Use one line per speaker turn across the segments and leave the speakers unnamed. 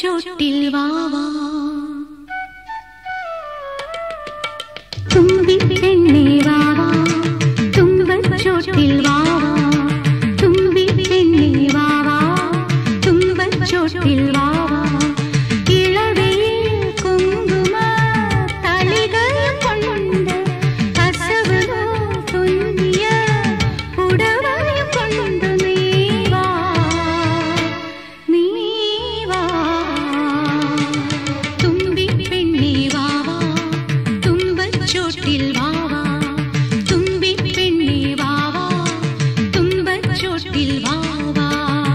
തുമ്പച്ചോട്ടിൽ വാവാ തുമ്പി പെണ്ണേ വാവാ തുമ്പച്ചോട്ടിൽ വാവാ തുമ്പി പെണ്ണേ വാവാ തുമ്പച്ചോട്ടിൽ വാവാ ഇളവയിൽ കുങ്കുമ തളികൾ കൊണ്ട് കസവ് തുന്നിയ ഉടവയും കൊണ്ട് നീ വാ നീ വാ തുമ്പി പെണ്ണേ വാവാ തുമ്പച്ചോട്ടിൽ വാവാ തുമ്പി പെണ്ണേ വാവാ തുമ്പച്ചോട്ടിൽ വാവാ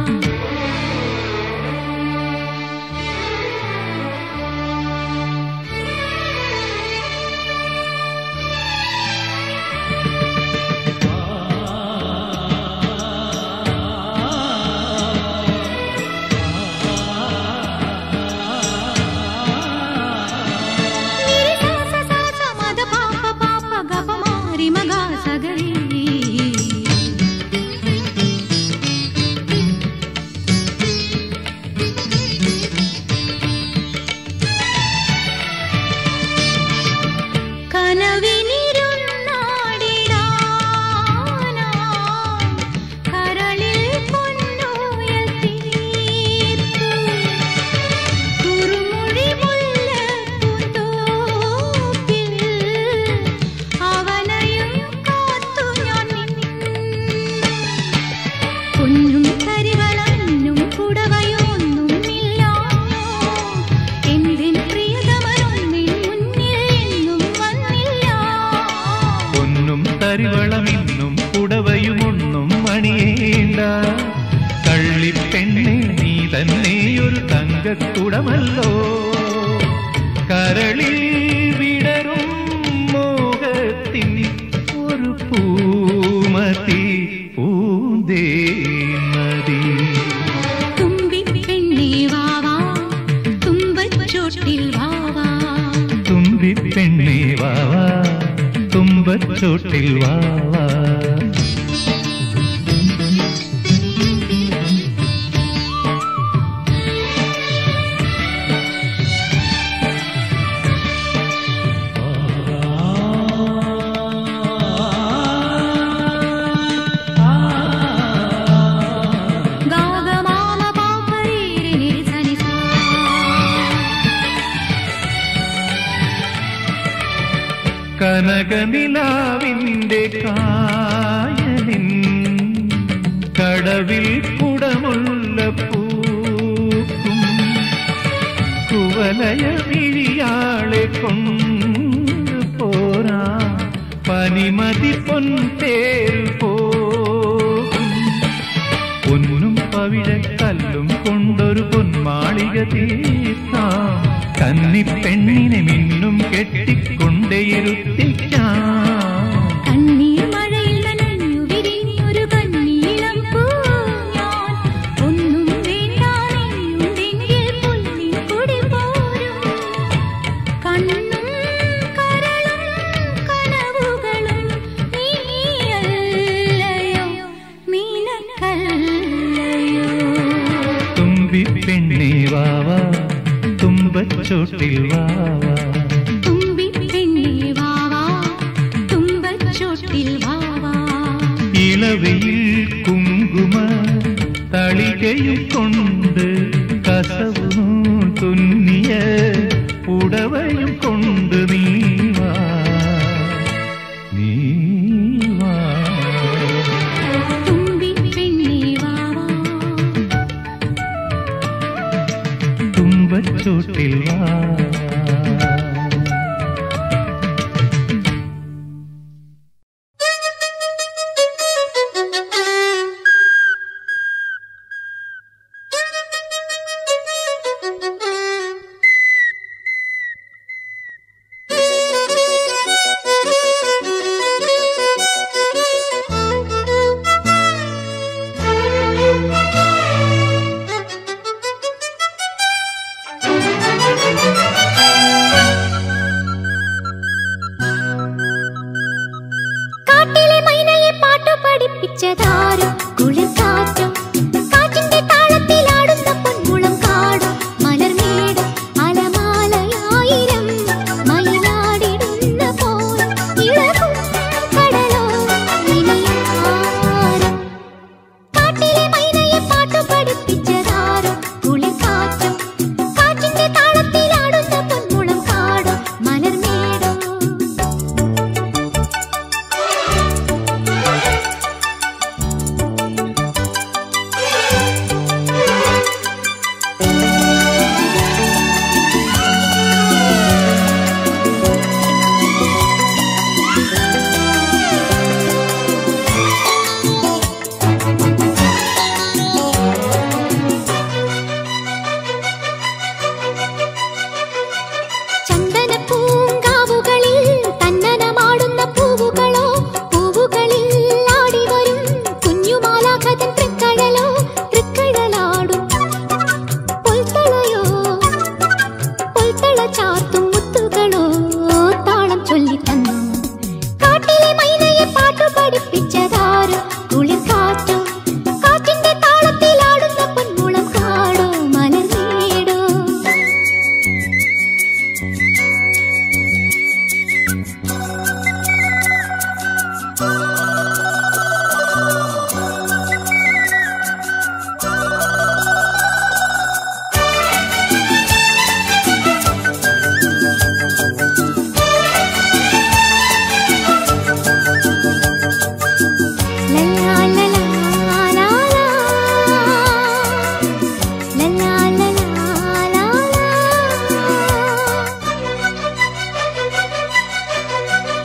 കരളിൽ പൊന്നുയൽ തീർത്തു കുറുമുഴി മുല്ലപ്പൂന്തോപ്പിൽ അവനയും കാത്തു ഞാൻ നിന്നു. പൊന്നും കരിവളന്നും കുടവയൊന്നുമില്ല എന്തിൻ പ്രിയതമനൊന്നിൻ മുന്നിൽ എന്നും വന്നില്ല
പൊന്നും തരിവളമിന്നും കുടവയുമൊന്നും മണിയേണ്ട കള്ളിപ്പെണ്ണെ നീ തന്നെ ഒരു തങ്കക്കുടമല്ലോ കരളിൽ വിടരും മോഹത്തിൻ ഒരു പൂമതി പൂന്തേമതി
തുമ്പി പെണ്ണേ വാവാ തുമ്പച്ചോട്ടിൽ വാവാ
തുമ്പി പെണ്ണേ വാവാ തുമ്പച്ചോട്ടിൽ വാവാ
ഗാഗമാമ പാപ്പരീരി നിരിസനിസാ
കനകനിലാവിന്റെ കായലിൻ കടവിൽ കുടമുള്ള പൂക്കും കുവലയ വിഴിയാളെ കൊണ്ട് പോരാ പനിമതി പൊൻതേർ പോകും പൊന്നും പവിഴക്കല്ലും കൊണ്ടൊരു പൊന്മാളിക തീർക്കാം കന്നിപ്പെണ്ണിനെ മിന്നും കെട്ടിക്കൊണ്ടേയിരുത്തിക്കാം
കണ്ണീർ മഴയിൽ നനഞ്ഞു വിരിഞ്ഞൊരു കണ്ണീളം പൂ ഞാൻ ഒന്നും വേണ്ടാനെയുണ്ടെങ്കിൽ പുല്ലിൻ കൊടി പോരും കണ്ണും കരളും കനവുകളും നീയല്ലയോ നിനക്കല്ലയോ
തുമ്പി പെണ്ണേ വാവാ തുമ്പച്ചോട്ടിൽ വാവാ
തുമ്പി പെണ്ണേ വാവാ തുമ്പച്ചോട്ടിൽ വാവാ
ഇളവയിൽ കുങ്കുമ തളികയും കൊണ്ട് കസവും തുന്നിയ ഉടവയും കൊണ്ട് നീവാ നീവാ
തുമ്പി പെണ്ണേ വാവാ
തുമ്പച്ചോട്ടിൽ വാ
Thank you. ലലാ ലലാ ലാലാ ലലാ ലലാ ലാലാ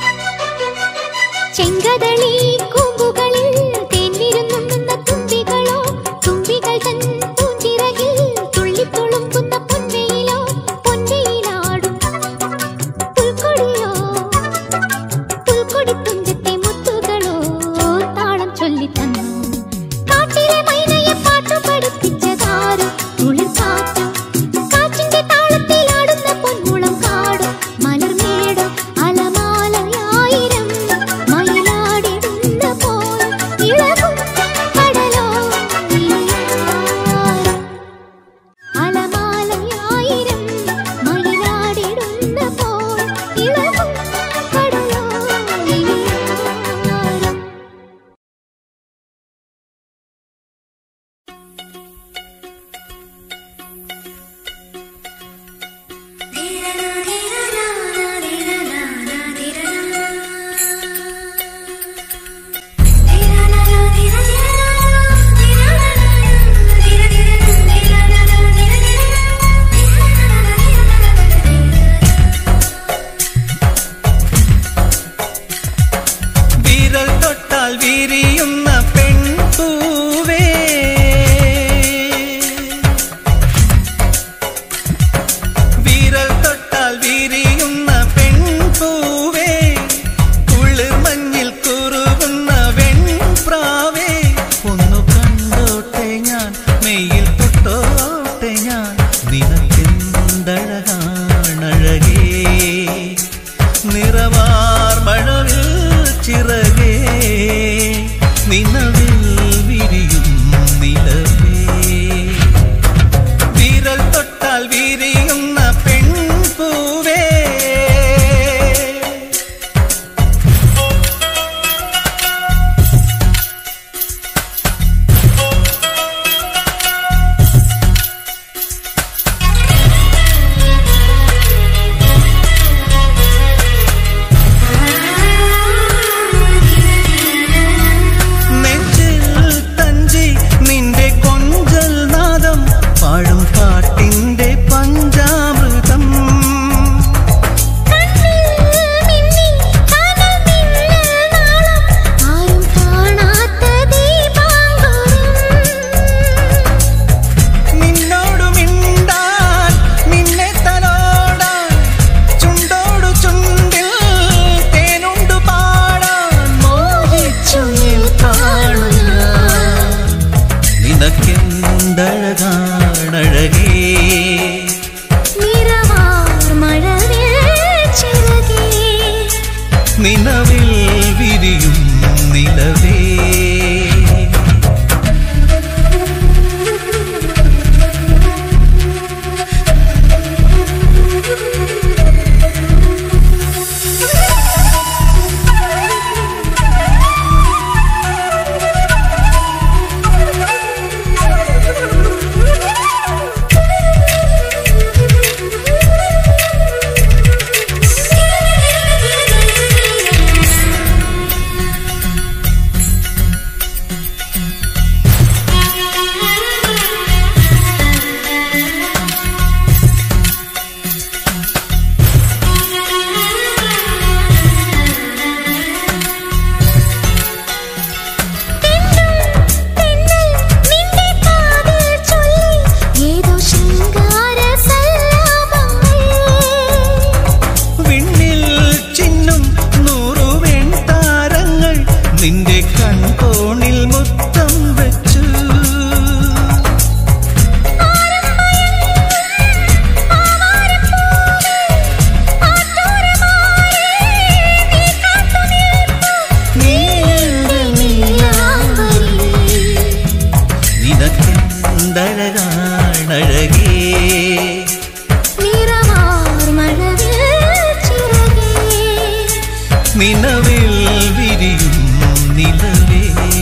നിലവിൽ വിരിയും നിലവേ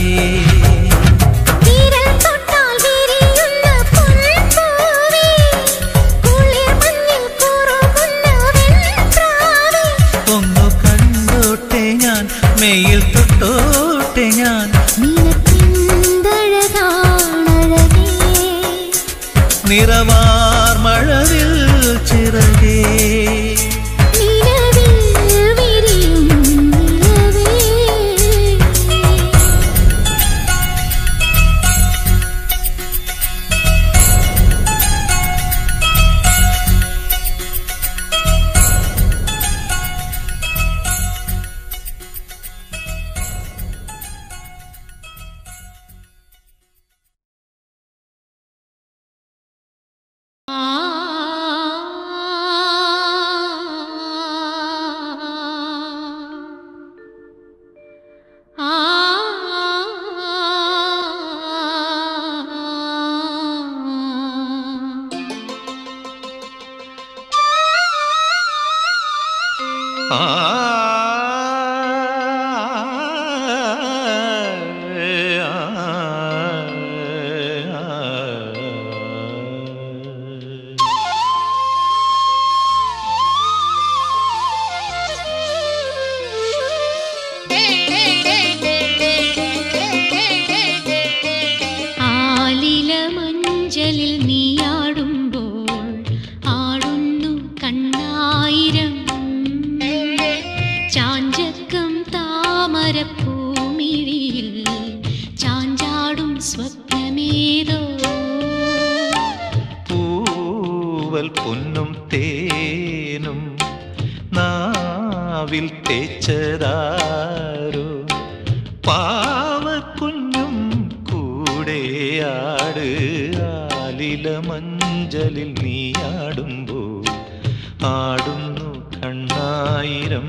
വിരൽ തൊട്ടാൽ വിരിയുന്ന പൊൻപൂവേ കുളിർ മഞ്ഞിൽ കുറുകുന്ന വെൺപ്രാവേ
ഒന്നു കണ്ടോട്ടെ ഞാൻ മെയിൽ തൊട്ടോട്ടെ ഞാൻ
നിനക്കെന്തഴകാണഴകേ
നിറവാർ മഴവിൽ ചിറകേ
നിലവിൽ വിരിയും നിലവേ
ആ
ആലില മഞ്ചലിൽ നീയാടുമ്പോൾ ആടുന്നു കണ്ണായിരം ചാഞ്ചക്കം താമരപ്പൂമിഴിയിൽ ചാഞ്ചാടും സ്വപ്നമേതോ
പൂവൽ പൊന്നും തേനും നാവിൽ തേച്ചതാരോ പാവക്കുഞ്ഞും കൂടെയാട് ആലില മഞ്ചലിൽ നീയാടുമ്പോൾ ആടുന്നു കണ്ണായിരം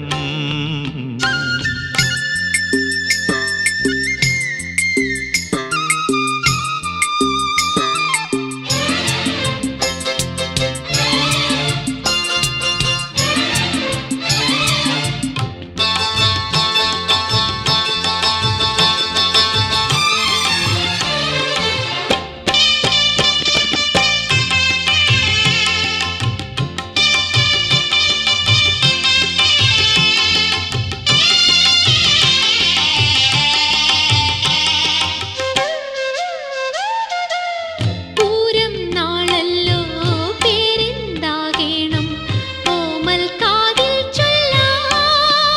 പൂരം നാളല്ലോ പേരെന്താകേണം ഓമൽ കാതിൽ ചൊല്ലാം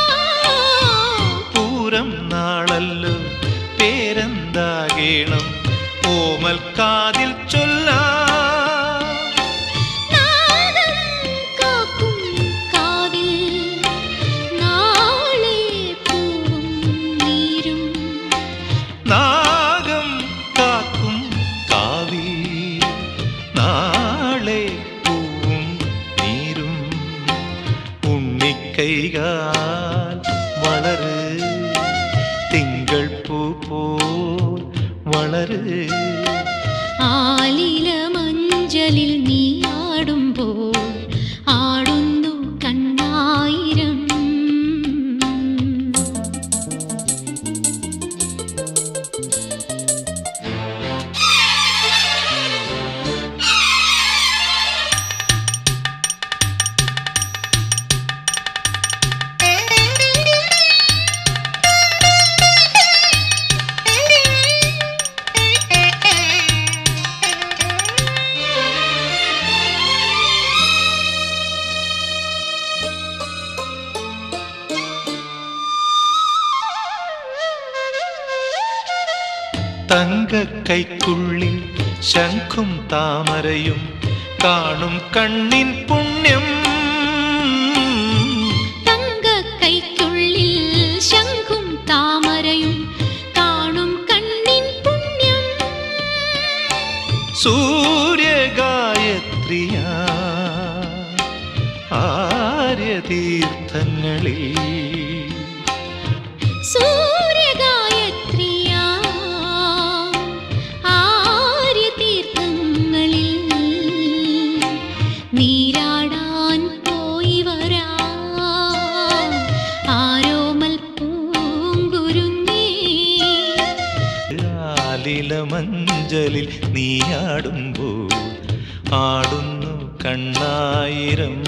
പൂരം നാളല്ലോ പേരെന്താകേണം ഓമൽ കാതിൽ ചൊല്ലാം
നാദം കാക്കും കാവിൽ നാളെ പൂവും നീരും
നാഗം കാക്കും കാവി നാളെ പൂവും നീരും ഉണ്ണിക്കൈകാൽ വളര് തിങ്കൾ പൂ പോൽ വളര്
ആലില മഞ്ചലിൽ നീ ആടുമ്പോൾ ആടുന്നു കണ്ണായിരം
തങ്കക്കൈക്കുള്ളിൽ ശംഖും താമരയും കാണും കണ്ണിൻ പുണ്യം
തങ്കക്കൈക്കുള്ളിൽ ശംഖും താമരയും കാണും കണ്ണിൻ പുണ്യം
സൂര്യഗായത്രിയ ആര്യതീർത്ഥങ്ങളിൽ
സൂര്യഗായത്രിയാ ആര്യതീർത്ഥങ്ങളിൽ നീരാടാൻ പോയി വരാ ആരോമ
മഞ്ചലിൽ നീയാടുമ്പോൾ ആടുന്നു കണ്ണായിരം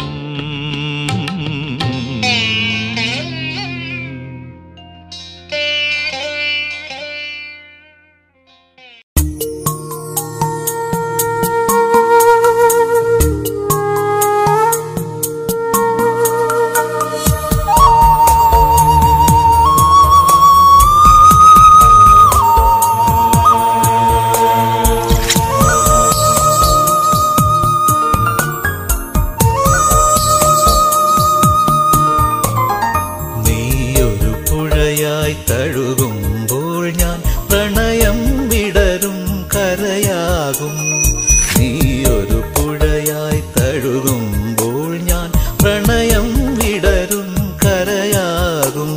നീയൊരു പുഴയായി തഴുകുമ്പോൾ ഞാൻ പ്രണയം വിടരും കരയാകും നീയൊരു പുഴയായി തഴുകുമ്പോൾ ഞാൻ പ്രണയം വിടരും കരയാകും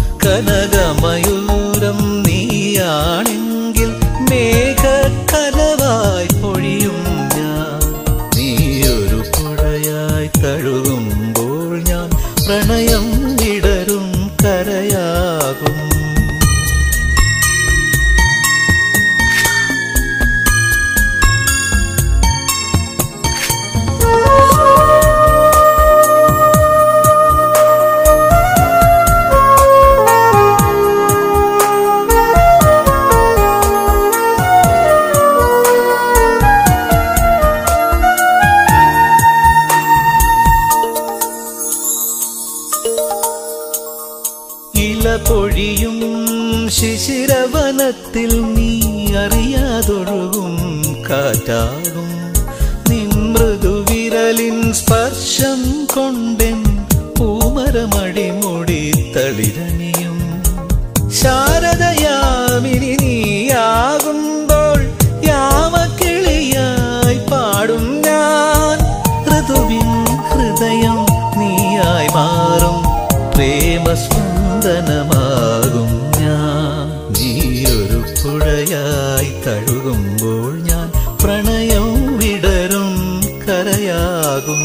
കനകമയൂരം നീയാണെങ്കിൽ മേഘക്കലവായി പൊഴിയും ഞാൻ നീയൊരു പുഴയായി തഴുകുമ്പോൾ ഞാൻ പ്രണയം വിടരും കരയാകും ഇല പൊഴിയും ശിശിരവനത്തിൽ നീ അറിയാതൊഴുകും കാറ്റാകും നിൻ മൃദുവിരലിൻ സ്പർശം കൊണ്ടെൻ പൂമരമടിമുടി തളിരണിയും ശാരദയാമിനി നീയാകുമ്പോൾ യാമക്കിളിയായി പാടും ഞാൻ ഋതുവിൻ ഹൃദയം നീയായി മാറും പ്രേമസ്പന്ദനമാകും ഞാൻ നീയൊരു പുഴയായി തഴുകുമ്പോൾ ഞാൻ പ്രണയം വിടരും കരയാകും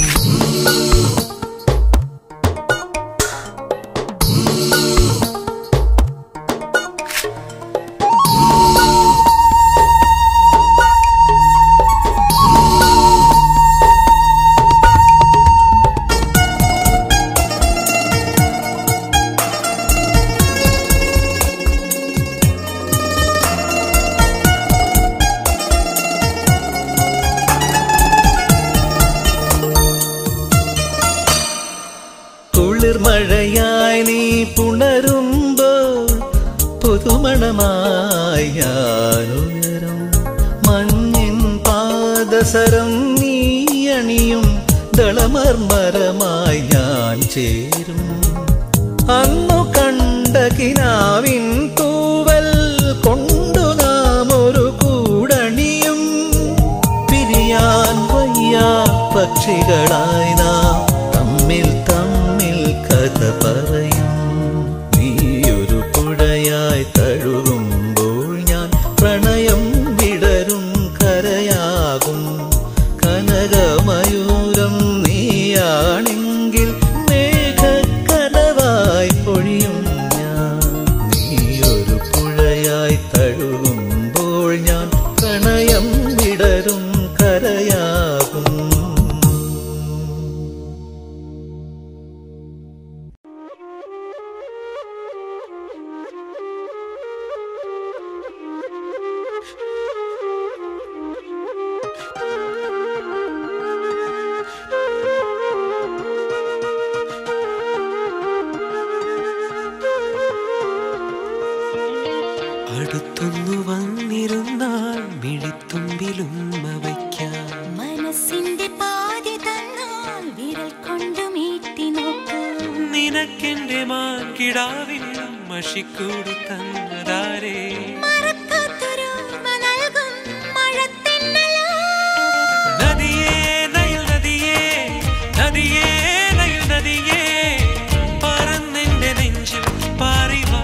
കുളിർമഴയായി നീ പുണരുമ്പോൾ പുതുമണമായി ഞാനുയരും മഞ്ഞിൻ പാദസരം നീ അണിയും ദളമർമരമായി ഞാൻ ചേരും അന്നു കണ്ട കിനാവിൻ തൂവൽ കൊണ്ടു നാം ഒരു കൂടണിയും പിരിയാൻ വയ്യാ പക്ഷികളായി നാം തമ്മിൽ തമ്മിൽ കഥ പറയും നീയൊരു പുഴയായി തഴുകുമ്പോൾ ഞാൻ പ്രണയം വിടരും കരയാകും കനകമയൂരം നീയാണെങ്കിൽ മേഘക്കനവായി പൊഴിയും ഞാൻ നീയൊരു പുഴയായി തഴുകുമ്പോൾ ഞാൻ പ്രണയം വിടരും കരയാകും
അടുത്തൊന്നു വന്നിരുന്നാൽ മിഴിത്തുമ്പിലും വയ്ക്കാം
മനസ്സിന്റെ പാതി തന്നാൽ വിരൽ കൊണ്ടു മീട്ടി നോക്കൂ
നിനക്കെന്റെ മാൻകിടാവിൽ മഷിക്കൂടി തന്നതാരേ
മറക്കാത്തൊരോർമ്മ നൽകും മഴത്തെന്നലാ.
നദിയേ നയൽ നദിയേ നദിയേ നയൽ നദിയേ പറന്നെന്റെ നെഞ്ചിൽ പാറിവാ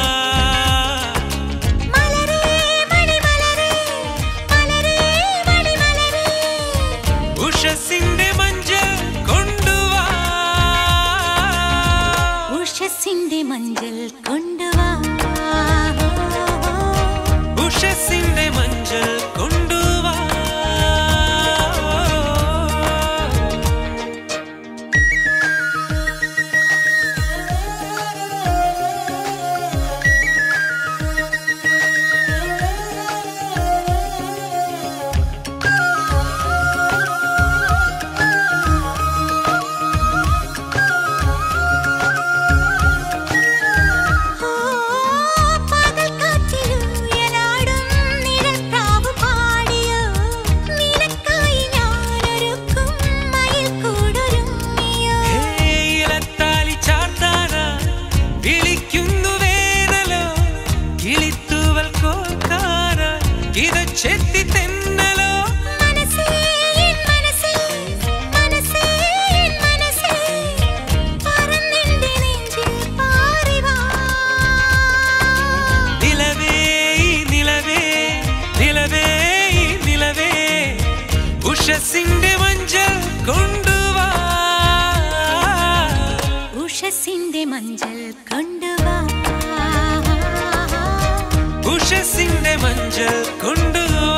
മലരേ മണിമലരേ, മലരേ മണിമലരേ.
ഉഷസിന്റെ മഞ്ചൽ കൊണ്ടുവാ
ഉഷസ്സിന്റെ മഞ്ചൽ കൊണ്ടുവാ
ഉഷസിന്റെ മഞ്ചൽ
മഞ്ചൽ കൊണ്ടുവാ
ഉഷസിന്റെ മഞ്ചൽ കൊണ്ടുവാ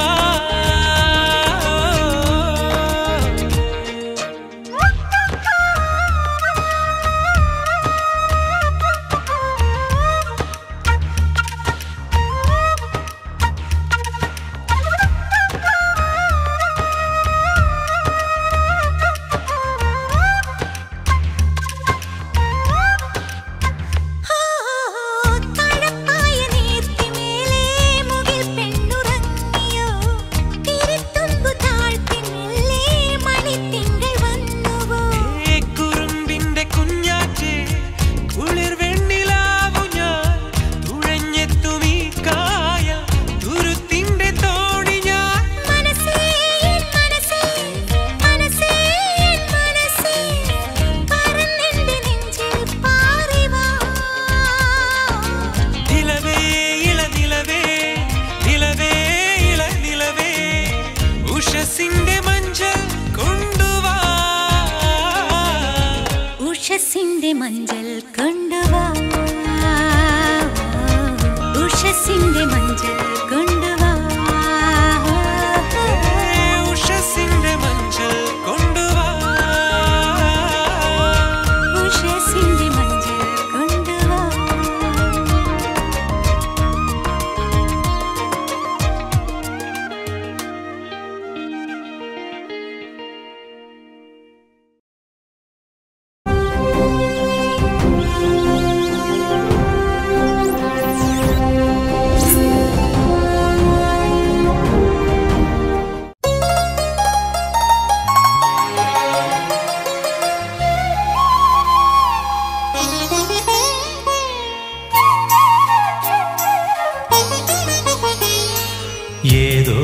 തഴപ്പായ നീർത്തിമേലേ മുകിൽ പെണ്ണുറങ്ങിയോ തിരുത്തുമ്പു താഴ്ത്തി മെല്ലെ മണിത്തിങ്കൾ വന്നുവോ
ഏ കുറുമ്പിന്റെ കുഞ്ഞാറ്റേ കുളിർ വെണ്ണിലാവു ഞാൻ തുഴഞ്ഞെത്തും ഈ കായ തുരുത്തിന്റെ തോണി ഞാൻ
മനസ്സേ എൻ മനസ്സേ മനസ്സേ എൻ മനസ്സേ പറന്നെന്റെ നെഞ്ചിൽ പാറിവാ
നിലവേ ഇള നിലവേ നിലവേ ഇള നിലവേ ഉഷസിന്റെ മഞ്ചൽ കൊണ്ടുവാ
ഉഷസിന്റെ മഞ്ചൽ കൊണ്ടുവാ ഉഷസിന്റെ മഞ്ചൽ കൊണ്ടുവാ
ഏ ഉഷസിന്റെ മഞ്ചൽ കൊണ്ടുവാ
ഉഷസിന്റെ മഞ്ചൽ കൊണ്ടുവാ
ഏതോ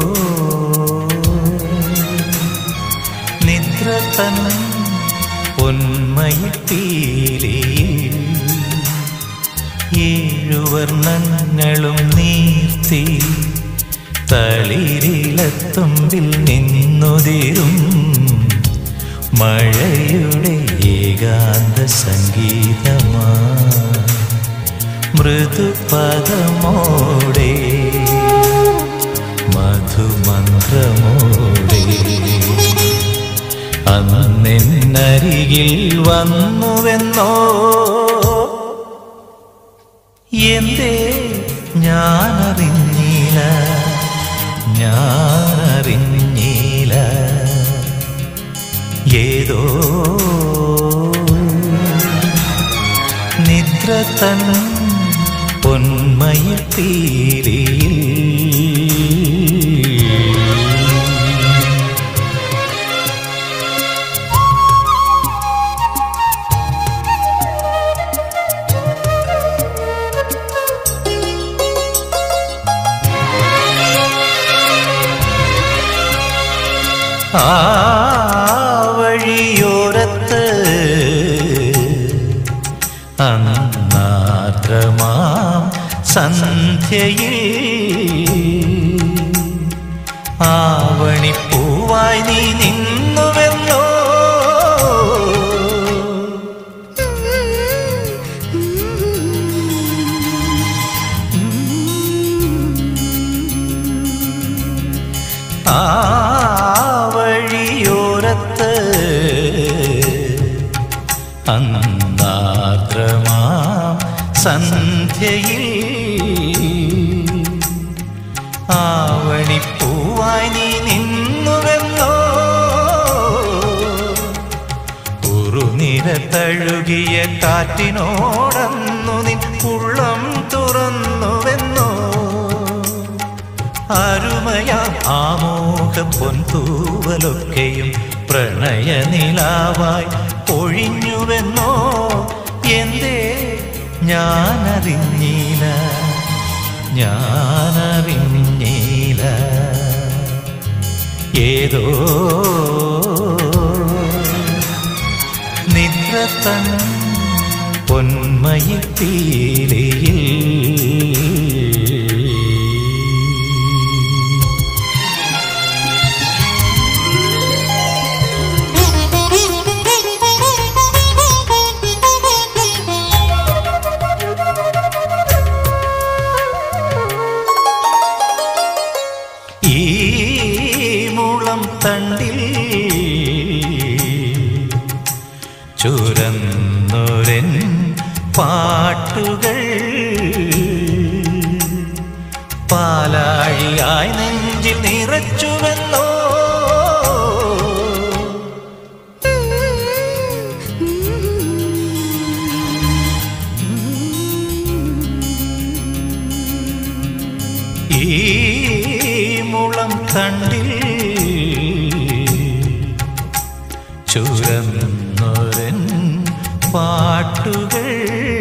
നിദ്ര തൻ പൊന്മയിപ്പീലി ഏഴുവർണ്ണങ്ങളും നീർത്തി തളിരിലത്തുമ്പിൽ നിന്നുതിരും മഴയുടെ ഏകാന്ത സംഗീതമാ മൃദുപദമോടെ മധുമന്ത്രമോടെ അന്നെന്നരികിൽ വന്നുവെന്നോ എന്തേ ഞാനറിഞ്ഞില്ല ഞാനറിഞ്ഞില്ല ഏതോ നിദ്ര തൻ പൊന്മയിൽ തീരിയിൽ ആ വഴിയോരത്ത് അന്നാർദ്രമാം സന്ധ്യയിൽ ആവണിപ്പൂവായി നീ നിന്നുവെന്നോ ആ വഴിയോരത്ത് അന്നാർദ്രമാം സന്ധ്യയിൽ ആവണിപ്പൂവായി നീ നിന്നുവെന്നോ ഉറുനിര തഴുകിയ കാറ്റിനോടന്നു നിൻ ഉള്ളം തുറന്നുവെന്നോ അരുമയാം ആമോഹ പൊൻതൂവലൊക്കെയും പ്രണയനിലാവായി ഒഴിഞ്ഞുവെന്നോ എന്തേ ഞാനറിഞ്ഞില്ല ഞാനറിഞ്ഞില്ല ഏതോ നിദ്ര തൻ പൊന്മയിൽ
Thank you.
തണ്ടിൽ ചുരന്നൊരൻ പാട്ടുകൾ പാലാഴിയായി നെഞ്ചിൽ നിറച്ചുവെന്നോ ഈ മുളം തണ്ടിൽ ചുരന്നൊരൻ പാട്ടുകൾ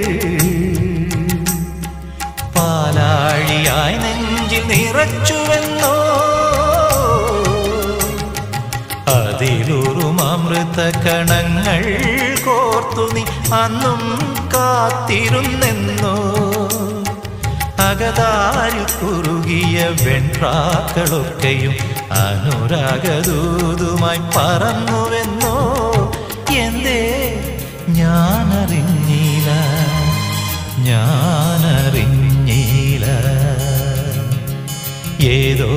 പാലാഴിയായി നെഞ്ചിൽ നിറച്ചുവെന്നോ അതിലൊരു അമൃത കണങ്ങൾ കോർത്തു നീ അന്നും കാത്തിരുന്നെന്നോ അകതാരിൽ കുറുകിയ വെൺപ്രാക്കളൊക്കെയും അനുരാഗദൂതുമായി പറന്നുവെന്നോ എന്തേ ഞാനറിഞ്ഞില്ല ഞാനറിഞ്ഞില്ല ഏതോ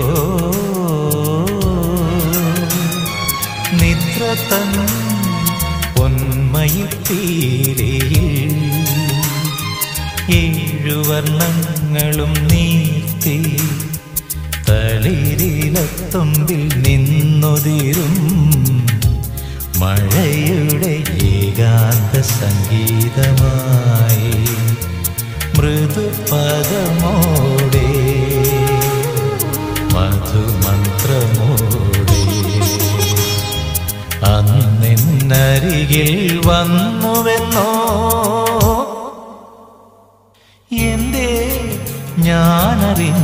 നിദ്ര തൻ പൊന്മയിൽ തീരയിൽ ഏഴുവർണ്ണങ്ങളും നീർത്തി തളിരിലത്തുമ്പിൽ നിന്നൊതിരും മഴയുടെ ഏകാന്ത സംഗീതമായി മൃദുപദമോടെ മധുമന്ത്രമോടെ അന്നിന്നരികിൽ വന്നുവെന്നോ എന്തേ ഞാനറിഞ്ഞ